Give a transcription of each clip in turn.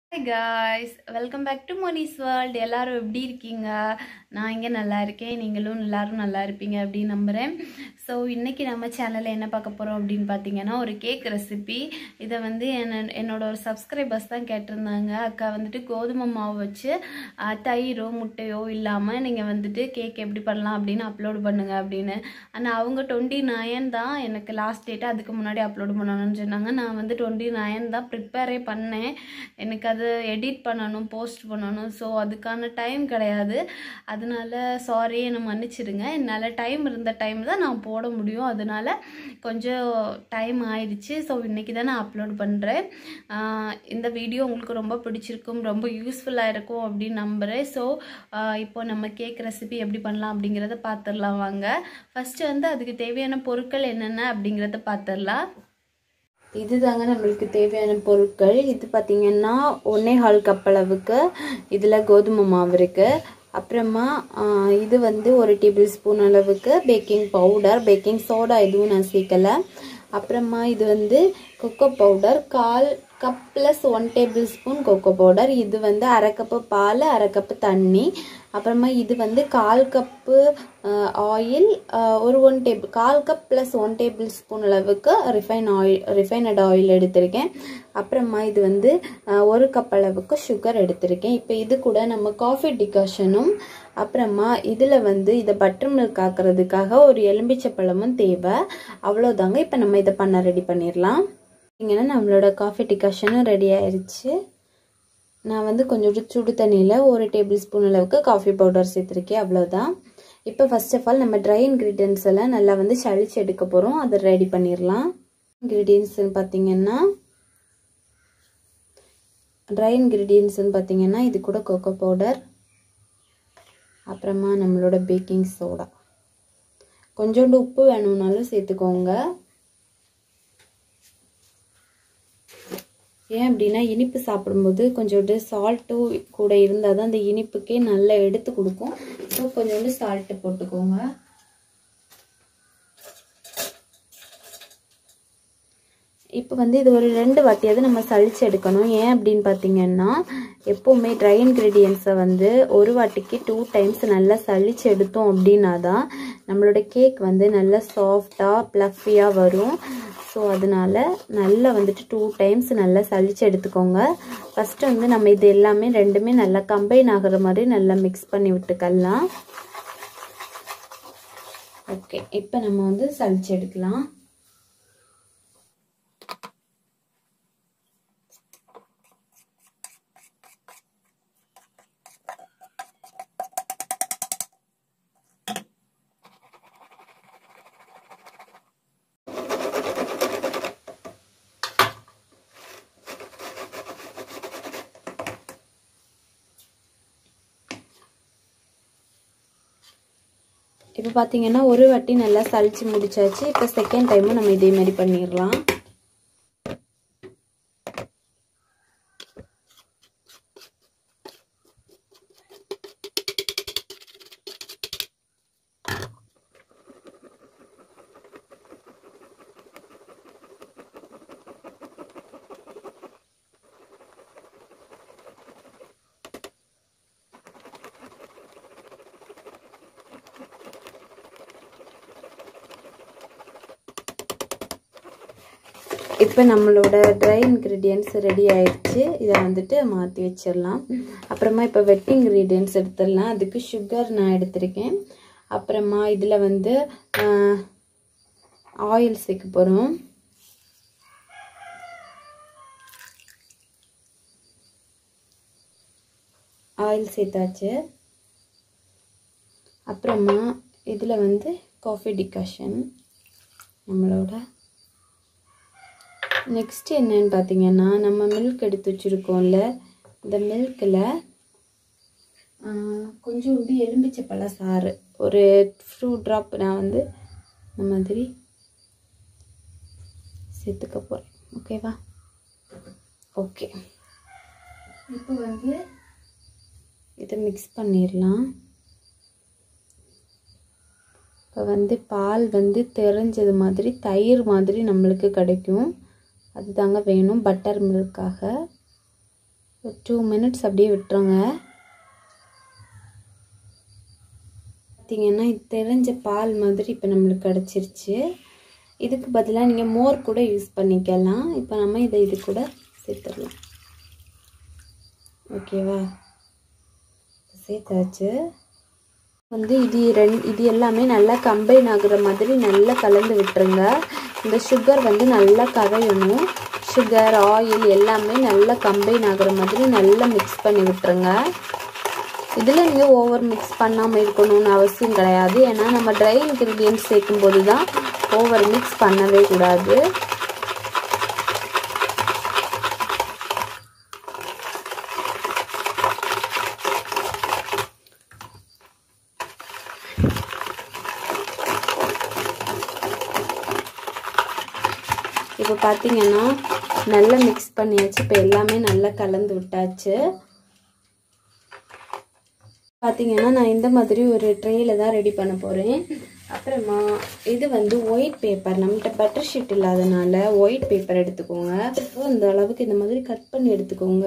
hi guys welcome back to Moni's world எல்லாரும் எப்படி இருக்கீங்க நான் இங்கே நல்லா இருக்கேன் நீங்களும் எல்லாரும் நல்லா இருப்பீங்க அப்படின்னு நம்புகிறேன் ஸோ இன்றைக்கி நம்ம சேனலில் என்ன பார்க்க போகிறோம் அப்படின்னு பார்த்தீங்கன்னா ஒரு கேக் ரெசிபி இதை வந்து என்ன என்னோட ஒரு சப்ஸ்கிரைபர்ஸ் தான் கேட்டிருந்தாங்க அக்கா வந்துட்டு கோதுமை மாவு வச்சு அஹ், தயிரோ முட்டையோ இல்லாமல் நீங்கள் வந்துட்டு கேக் எப்படி பண்ணலாம் அப்படின்னு அப்லோட் பண்ணுங்க அப்படின்னு ஆனால் அவங்க டுவெண்ட்டி நைன் தான் எனக்கு லாஸ்ட் டேட்டு அதுக்கு முன்னாடி அப்லோட் பண்ணணும்னு சொன்னாங்க நான் வந்து டுவெண்ட்டி நைன் தான் ப்ரிப்பேரே பண்ணேன் எனக்கு அது எடிட் பண்ணணும் போஸ்ட் பண்ணணும் ஸோ அதுக்கான டைம் கிடையாது அதனால சாரி என்னை மன்னிச்சிடுங்க என்னால் டைம் இருந்த டைம் தான் நான் போட முடியும் அதனால கொஞ்சம் டைம் ஆயிடுச்சு ஸோ இன்றைக்கி தான் நான் அப்லோட் பண்ணுறேன் இந்த வீடியோ உங்களுக்கு ரொம்ப பிடிச்சிருக்கும் ரொம்ப யூஸ்ஃபுல்லாக இருக்கும் அப்படின்னு நம்புகிறேன் ஸோ இப்போ நம்ம கேக் ரெசிபி எப்படி பண்ணலாம் அப்படிங்கிறத பார்த்துடலாம் வாங்க ஃபஸ்ட்டு வந்து அதுக்கு தேவையான பொருட்கள் என்னென்ன அப்படிங்கிறத பார்த்துடலாம் இதுதாங்க நம்மளுக்கு தேவையான பொருட்கள் இது பார்த்திங்கன்னா ஒன்றே ஹால் கப் அளவுக்கு இதில் கோதுமை மாவு இருக்குது அப்புறமா ஆஹ், இது வந்து ஒரு டேபிள் ஸ்பூன் அளவுக்கு பேக்கிங் பவுடர் பேக்கிங் சோடா எதுவும் நான் சேர்க்கலை அப்புறமா இது வந்து கொக்கோ பவுடர் கால் cup plus one tablespoon cocoa powder இது வந்து அரை கப்பு பால் அரை கப்பு தண்ணி அப்புறமா இது வந்து கால் கப்பு ஆயில் ஒரு ஒன் டேபிள் கால் cup plus one tablespoon அளவுக்கு ரிஃபைன் ஆயில் ரிஃபைனட் ஆயில் எடுத்திருக்கேன் அப்புறமா இது வந்து அஹ், ஒரு கப் அளவுக்கு சுகர் எடுத்திருக்கேன் இப்போ இது கூட நம்ம காஃபி டிகாஷனும் அப்புறமா இதில் வந்து இதை பட்டர் மில்க் ஆக்குறதுக்காக ஒரு எலும்பிச்சை பழமும் தேவை அவ்வளோதாங்க இப்போ நம்ம இதை பண்ண ரெடி பண்ணிடலாம் பார்த்தீங்கன்னா நம்மளோட காஃபி டிகாஷனும் ரெடி ஆயிடுச்சு நான் வந்து கொஞ்சோண்டு சுடு தண்ணியில் ஒரு டேபிள் ஸ்பூன் அளவுக்கு காஃபி பவுடர் சேர்த்துருக்கேன் அவ்வளோதான் இப்போ ஃபர்ஸ்ட் ஆஃப் ஆல் நம்ம ட்ரை இன்க்ரீடியன்ஸ் எல்லாம் நல்லா வந்து சளிச்சு எடுக்க போகிறோம் அதை ரெடி பண்ணிடலாம் இன்க்ரீடியன்ஸ்னு பார்த்தீங்கன்னா ட்ரை இன்க்ரீடியன்ஸ்னு பார்த்தீங்கன்னா இது கூட கோகோ பவுடர் அப்புறமா நம்மளோட பேக்கிங் சோடா கொஞ்சோண்டு உப்பு வேணும்னாலும் சேர்த்துக்கோங்க ஏன் அப்படின்னா இனிப்பு சாப்பிடும்போது கொஞ்சோண்டு சால்ட்டும் கூட இருந்தால் தான் அந்த இனிப்புக்கே நல்லா எடுத்து கொடுக்கும் ஸோ கொஞ்சோண்டு சால்ட்டு போட்டுக்கோங்க இப்போ வந்து இது ஒரு ரெண்டு வாட்டியாவது நம்ம சளிச்சு எடுக்கணும் ஏன் அப்படின்னு பார்த்தீங்கன்னா எப்போவுமே ட்ரை இன்க்ரீடியன்ஸை வந்து ஒரு வாட்டிக்கு டூ டைம்ஸ் நல்லா சளிச்சு எடுத்தோம் அப்படின்னா தான் நம்மளோட கேக் வந்து நல்லா சாஃப்டாக ப்ளஃபியாக வரும் ஸோ அதனால நல்லா வந்துட்டு டூ டைம்ஸ் நல்லா சளிச்சு எடுத்துக்கோங்க ஃபஸ்ட்டு வந்து நம்ம இது எல்லாமே ரெண்டுமே நல்லா கம்பைன் ஆகிற மாதிரி நல்லா மிக்ஸ் பண்ணி விட்டுக்கலாம் ஓகே இப்போ நம்ம வந்து சளிச்சு எடுக்கலாம் இப்போ பார்த்தீங்கன்னா ஒரு வாட்டி நல்லா சளிச்சு முடிச்சாச்சு இப்போ செகண்ட் டைமும் நம்ம இதே மாதிரி பண்ணிடலாம் இப்போ நம்மளோட ட்ரை இன்க்ரீடியன்ட்ஸ் ரெடி ஆயிடுச்சு இதை வந்துட்டு மாற்றி வச்சிடலாம் அப்புறமா இப்போ வெட் இன்க்ரீடியன்ட்ஸ் எடுத்துடலாம் அதுக்கு சுகர் நான் எடுத்திருக்கேன் அப்புறமா இதில் வந்து ஆயில் சேர்க்க போகிறோம் ஆயில் சேர்த்தாச்சு அப்புறமா இதில் வந்து காஃபி டிகாஷன் நம்மளோட நெக்ஸ்ட் என்னன்னு பார்த்தீங்கன்னா நம்ம மில்க் எடுத்து வச்சுருக்கோம்ல இந்த மில்கில் கொஞ்சோண்டு எலும்பிச்சை பழ சாறு ஒரு ஃப்ரூட் ட்ராப் நான் வந்து இந்த மாதிரி சேர்த்துக்க போகிறேன் ஓகேவா ஓகே இப்போ வந்து இதை மிக்ஸ் பண்ணிடலாம் இப்போ வந்து பால் வந்து தெரிஞ்சது மாதிரி தயிர் மாதிரி நம்மளுக்கு கிடைக்கும் அதுதாங்க வேணும் பட்டர் மில்க்காக ஒரு டூ மினிட்ஸ் அப்படியே விட்டுருங்க பார்த்தீங்கன்னா இது தெரிஞ்ச பால் மாதிரி இப்போ நம்மளுக்கு கிடச்சிருச்சு இதுக்கு பதிலாக நீங்கள் மோர் கூட யூஸ் பண்ணிக்கலாம் இப்போ நம்ம இதை இது கூட சேர்த்துடலாம் ஓகேவா சேர்த்தாச்சு வந்து இது ரெண்டு இது எல்லாமே நல்லா கம்பைன் ஆகுற மாதிரி நல்லா கலந்து விட்டுருங்க இந்த சுகர் வந்து நல்லா கரையணும் சுகர் ஆயில் எல்லாமே நல்லா கம்பைன் ஆகுற மாதிரி நல்லா மிக்ஸ் பண்ணி விட்டுருங்க இதில் நீங்கள் ஓவர் மிக்ஸ் பண்ணாமல் இருக்கணும்னு அவசியம் கிடையாது ஏன்னா நம்ம ட்ரை இன்க்ரீடியன்ட்ஸ் சேர்க்கும்போது தான் ஓவர் மிக்ஸ் பண்ணவே கூடாது இப்போ பார்த்தீங்கன்னா நல்லா மிக்ஸ் பண்ணியாச்சு இப்போ எல்லாமே நல்லா கலந்து விட்டாச்சு பார்த்தீங்கன்னா நான் இந்த மாதிரி ஒரு ட்ரேயில் தான் ரெடி பண்ண போகிறேன் அப்புறமா இது வந்து ஒயிட் பேப்பர் நம்மகிட்ட பட்டர் ஷீட் இல்லாதனால ஒயிட் பேப்பர் எடுத்துக்கோங்க இப்போ இந்த அளவுக்கு இந்த மாதிரி கட் பண்ணி எடுத்துக்கோங்க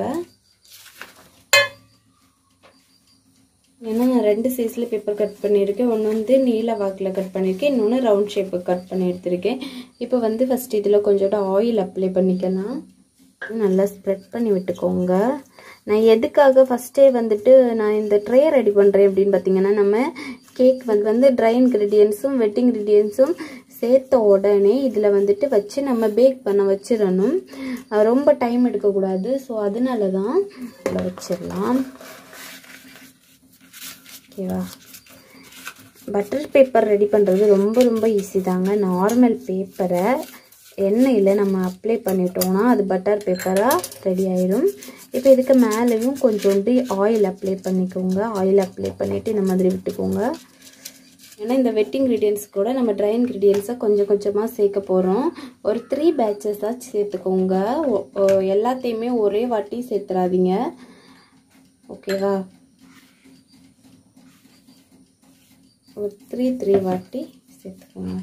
ஏன்னா நான் ரெண்டு சைஸில் பேப்பர் கட் பண்ணியிருக்கேன் ஒன்று வந்து நீல வாக்கில் கட் பண்ணியிருக்கேன் இன்னொன்று ரவுண்ட் ஷேப்பு கட் பண்ணி எடுத்திருக்கேன் இப்போ வந்து ஃபஸ்ட் இதில் கொஞ்சோட ஆயில் அப்ளை பண்ணிக்கலாம் நல்லா ஸ்ப்ரெட் பண்ணி விட்டுக்கோங்க நான் எதுக்காக ஃபஸ்ட்டே வந்துட்டு நான் இந்த ட்ரே ரெடி பண்ணுறேன் அப்படின்னு பார்த்தீங்கன்னா நம்ம கேக் வந்து வந்து ட்ரை இன்க்ரீடியன்ஸும் வெட் இன்க்ரீடியன்ஸும் சேர்த்த உடனே இதில் வந்துட்டு வச்சு நம்ம பேக் பண்ண வச்சிடணும் ரொம்ப டைம் எடுக்கக்கூடாது ஸோ அதனால தான் இதில் வச்சிடலாம் ஓகேவா பட்டர் பேப்பர் ரெடி பண்ணுறது ரொம்ப ரொம்ப ஈஸி தாங்க நார்மல் பேப்பரை எண்ணெயில் நம்ம அப்ளை பண்ணிட்டோம்னா அது பட்டர் பேப்பராக ரெடி ஆயிடும் இப்போ இதுக்கு மேலேயும் கொஞ்சோண்டு ஆயில் அப்ளை பண்ணிக்கோங்க ஆயில் அப்ளை பண்ணிவிட்டு இந்த மாதிரி விட்டுக்கோங்க ஏன்னா இந்த வெட் இன்க்ரீடியன்ஸ் கூட நம்ம ட்ரை இன்க்ரீடியன்ஸை கொஞ்சம் கொஞ்சமாக சேர்க்க போகிறோம் ஒரு த்ரீ பேட்சஸாக சேர்த்துக்கோங்க எல்லாத்தையுமே ஒரே வாட்டி சேர்த்துறாதீங்க ஓகேவா ஒரு த்ரீ த்ரீ வாட்டி சேர்த்துக்கோங்க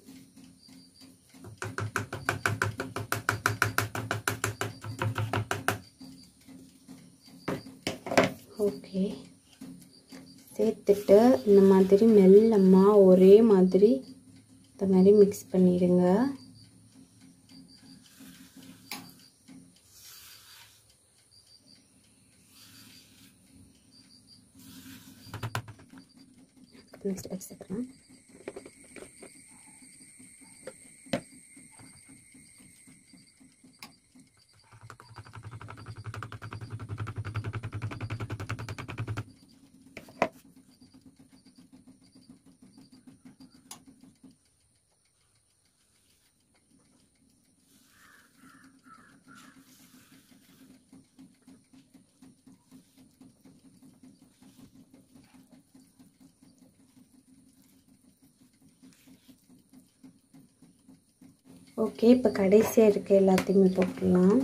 ஓகே சேர்த்துட்டு இந்த மாதிரி மெல்லமாக ஒரே மாதிரி இந்த மாதிரி மிக்ஸ் பண்ணிடுங்க நெக்ஸ்ட் வச்சுக்கிறேன் ஓகே இப்போ கடைசியாக இருக்க எல்லாத்தையுமே போட்டுடலாம்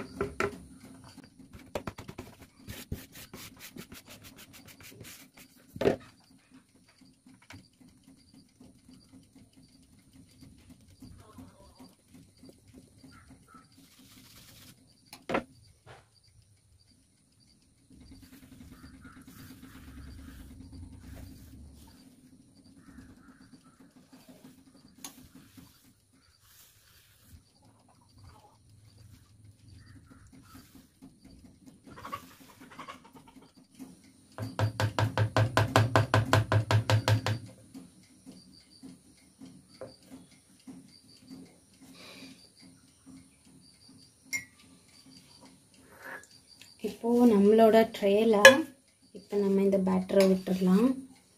இப்போது நம்மளோட ட்ரேயில் இப்போ நம்ம இந்த பேட்டரை விட்டுடலாம்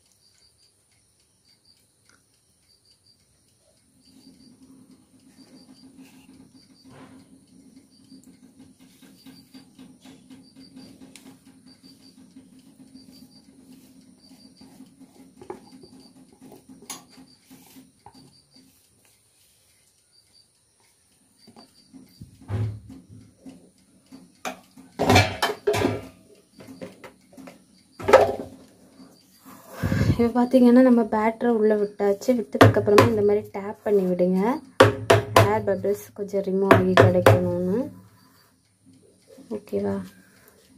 இப்போ பார்த்தீங்கன்னா நம்ம பேட்டரை உள்ளே விட்டாச்சு விட்டதுக்கப்புறமா இந்த மாதிரி டேப் பண்ணி விடுங்க ஏர் பபிள்ஸ் கொஞ்சம் ரிமூவ் ஆகி கிடைக்கணும்னு ஓகேவா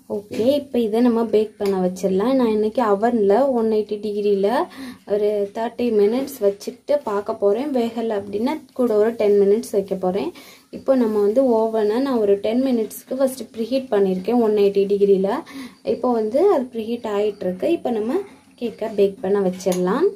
ஓகே இப்போ இதை நம்ம பேக் பண்ண வச்சிடலாம் நான் இன்றைக்கி அவனில் ஒன் எயிட்டி டிகிரியில் ஒரு தேர்ட்டி மினிட்ஸ் வச்சுட்டு பார்க்க போகிறேன் வேகலை அப்படின்னா கூட ஒரு டென் மினிட்ஸ் வைக்க போகிறேன் இப்போ நம்ம வந்து ஓவனை நான் ஒரு டென் மினிட்ஸ்க்கு ஃபஸ்ட்டு ப்ரீஹீட் பண்ணியிருக்கேன் ஒன் எயிட்டி டிகிரியில் இப்போ வந்து அது ப்ரீஹீட் ஆகிட்டுருக்கு இப்போ நம்ம கேக்கை பேக் பண்ண வச்சிடலாம்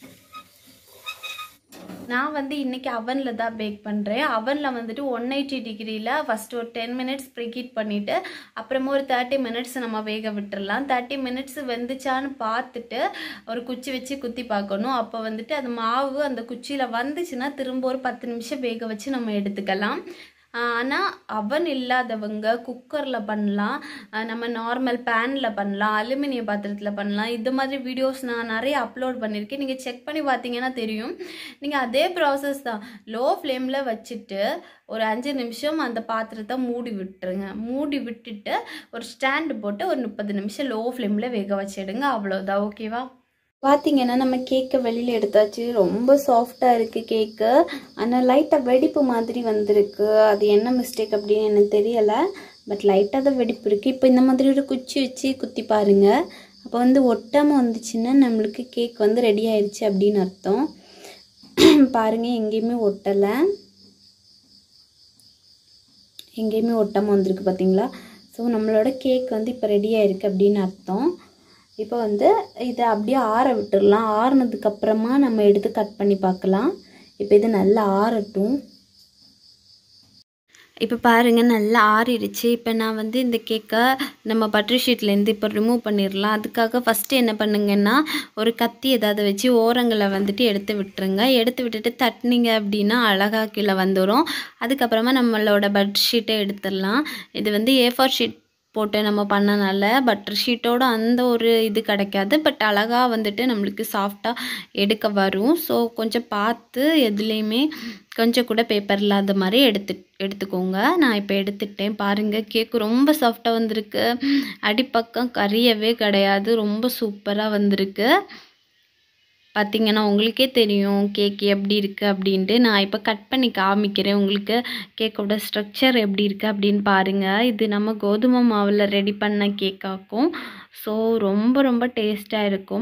நான் வந்து இன்றைக்கி அவனில் தான் பேக் பண்ணுறேன் அவனில் வந்துட்டு ஒன் எயிட்டி டிகிரியில் ஃபஸ்ட்டு ஒரு டென் மினிட்ஸ் ப்ரீஹீட் பண்ணிவிட்டு அப்புறமா ஒரு தேர்ட்டி மினிட்ஸ் நம்ம வேக விட்டுறலாம் தேர்ட்டி மினிட்ஸ் வெந்துச்சான்னு பார்த்துட்டு ஒரு குச்சி வச்சு குத்தி பார்க்கணும் அப்போ வந்துட்டு அது மாவு அந்த குச்சியில் வந்துச்சுன்னா திரும்ப ஒரு பத்து நிமிஷம் வேக வச்சு நம்ம எடுத்துக்கலாம் ஆனால் அவன் இல்லாதவங்க குக்கரில் பண்ணலாம் நம்ம நார்மல் பேனில் பண்ணலாம் அலுமினிய பாத்திரத்தில் பண்ணலாம் இது மாதிரி வீடியோஸ் நான் நிறைய அப்லோட் பண்ணியிருக்கேன் நீங்கள் செக் பண்ணி பார்த்தீங்கன்னா தெரியும் நீங்கள் அதே ப்ராசஸ் தான் லோ ஃப்ளேமில் வச்சுட்டு ஒரு அஞ்சு நிமிஷம் அந்த பாத்திரத்தை மூடி விட்டுருங்க மூடி விட்டுட்டு ஒரு ஸ்டாண்டு போட்டு ஒரு முப்பது நிமிஷம் லோ ஃப்ளேமில் வேக வச்சிடுங்க அவ்வளோதான் ஓகேவா பார்த்தீங்கன்னா நம்ம கேக்கை வெளியில் எடுத்தாச்சு ரொம்ப சாஃப்டாக இருக்குது கேக்கு ஆனால் லைட்டாக வெடிப்பு மாதிரி வந்திருக்கு அது என்ன மிஸ்டேக் அப்படின்னு எனக்கு தெரியலை பட் லைட்டாக தான் வெடிப்பு இருக்குது இப்போ இந்த மாதிரி ஒரு குச்சி வச்சு குத்தி பாருங்கள் அப்போ வந்து ஒட்டாமல் வந்துச்சுன்னா நம்மளுக்கு கேக் வந்து ரெடி ஆயிடுச்சு அப்படின்னு அர்த்தம் பாருங்கள் எங்கேயுமே ஒட்டலை எங்கேயுமே ஒட்டாமல் வந்திருக்கு பார்த்தீங்களா ஸோ நம்மளோட கேக் வந்து இப்போ ரெடி ஆயிருக்கு அப்படின்னு அர்த்தம் இப்போ வந்து இதை அப்படியே ஆற விட்டுடலாம் ஆறுனதுக்கப்புறமா நம்ம எடுத்து கட் பண்ணி பார்க்கலாம் இப்போ இது நல்லா ஆறட்டும் இப்போ பாருங்கள் நல்லா ஆறிடுச்சு இப்போ நான் வந்து இந்த கேக்கை நம்ம பட்டர் ஷீட்லேருந்து இப்போ ரிமூவ் பண்ணிடலாம் அதுக்காக ஃபஸ்ட்டு என்ன பண்ணுங்கன்னா ஒரு கத்தி ஏதாவது வச்சு ஓரங்களை வந்துட்டு எடுத்து விட்டுருங்க எடுத்து விட்டுட்டு தட்டினீங்க அப்படின்னா அழகாக கீழே வந்துடும் அதுக்கப்புறமா நம்மளோட பட்டர் ஷீட்டை எடுத்துடலாம் இது வந்து ஏ ஃபோர் ஷீட் போட்டு நம்ம பண்ணனால பட்டர் ஷீட்டோட அந்த ஒரு இது கிடைக்காது பட் அழகாக வந்துட்டு நம்மளுக்கு சாஃப்டாக எடுக்க வரும் ஸோ கொஞ்சம் பார்த்து எதுலேயுமே கொஞ்சம் கூட பேப்பர் இல்லாத மாதிரி எடுத்து எடுத்துக்கோங்க நான் இப்போ எடுத்துட்டேன் பாருங்கள் கேக்கு ரொம்ப சாஃப்டாக வந்திருக்கு அடிப்பக்கம் கரியவே கிடையாது ரொம்ப சூப்பராக வந்திருக்கு பார்த்திங்கன்னா உங்களுக்கே தெரியும் கேக் எப்படி இருக்குது அப்படின்ட்டு நான் இப்போ கட் பண்ணி காமிக்கிறேன் உங்களுக்கு கேக்கோட ஸ்ட்ரக்சர் எப்படி இருக்குது அப்படின்னு பாருங்கள் இது நம்ம கோதுமை மாவில் ரெடி பண்ண கேக்காக்கும் ஸோ ரொம்ப ரொம்ப டேஸ்ட்டாக இருக்கும்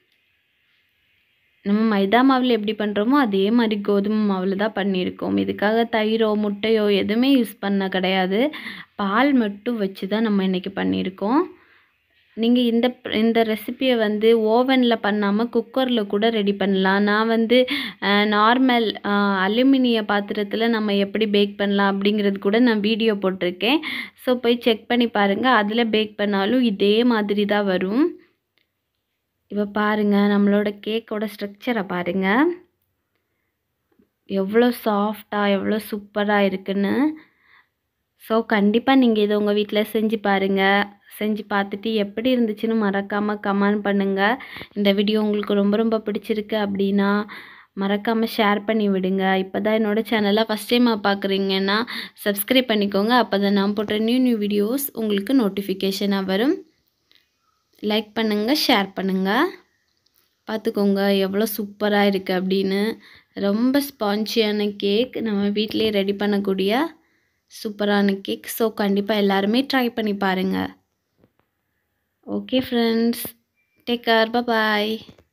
நம்ம மைதா மாவில் எப்படி பண்ணுறோமோ அதே மாதிரி கோதுமை மாவில் தான் பண்ணியிருக்கோம் இதுக்காக தயிரோ முட்டையோ எதுவுமே யூஸ் பண்ண கிடையாது பால் மட்டும் வச்சு தான் நம்ம இன்றைக்கி பண்ணியிருக்கோம் நீங்கள் இந்த இந்த ரெசிப்பியை வந்து ஓவனில் பண்ணாமல் குக்கரில் கூட ரெடி பண்ணலாம் நான் வந்து நார்மல் அலுமினிய பாத்திரத்தில் நம்ம எப்படி பேக் பண்ணலாம் அப்படிங்கிறது கூட நான் வீடியோ போட்டிருக்கேன் ஸோ போய் செக் பண்ணி பாருங்கள் அதில் பேக் பண்ணாலும் இதே மாதிரி தான் வரும் இப்போ பாருங்கள் நம்மளோட கேக்கோட ஸ்ட்ரக்சரை பாருங்கள் எவ்வளோ சாஃப்டாக எவ்வளோ சூப்பராக இருக்குன்னு ஸோ கண்டிப்பாக நீங்கள் இதை உங்கள் வீட்டில் செஞ்சு பாருங்கள் செஞ்சு பார்த்துட்டு எப்படி இருந்துச்சுன்னு மறக்காமல் கமெண்ட் பண்ணுங்கள் இந்த வீடியோ உங்களுக்கு ரொம்ப ரொம்ப பிடிச்சிருக்கு அப்படின்னா மறக்காமல் ஷேர் பண்ணி விடுங்க இப்போ தான் என்னோடய சேனலை ஃபஸ்ட் டைமாக பார்க்குறீங்கன்னா சப்ஸ்கிரைப் பண்ணிக்கோங்க அப்போ தான் நான் போடுற நியூ நியூ வீடியோஸ் உங்களுக்கு நோட்டிஃபிகேஷனாக வரும் லைக் பண்ணுங்கள் ஷேர் பண்ணுங்கள் பார்த்துக்கோங்க எவ்வளோ சூப்பராக இருக்குது அப்படின்னு ரொம்ப ஸ்பான்ச்சியான கேக் நம்ம வீட்டிலே ரெடி பண்ணக்கூடிய சூப்பரான கேக் ஸோ கண்டிப்பாக எல்லாருமே ட்ரை பண்ணி பாருங்கள் ஓகே ஃப்ரெண்ட்ஸ் டேக் கேர் பாய்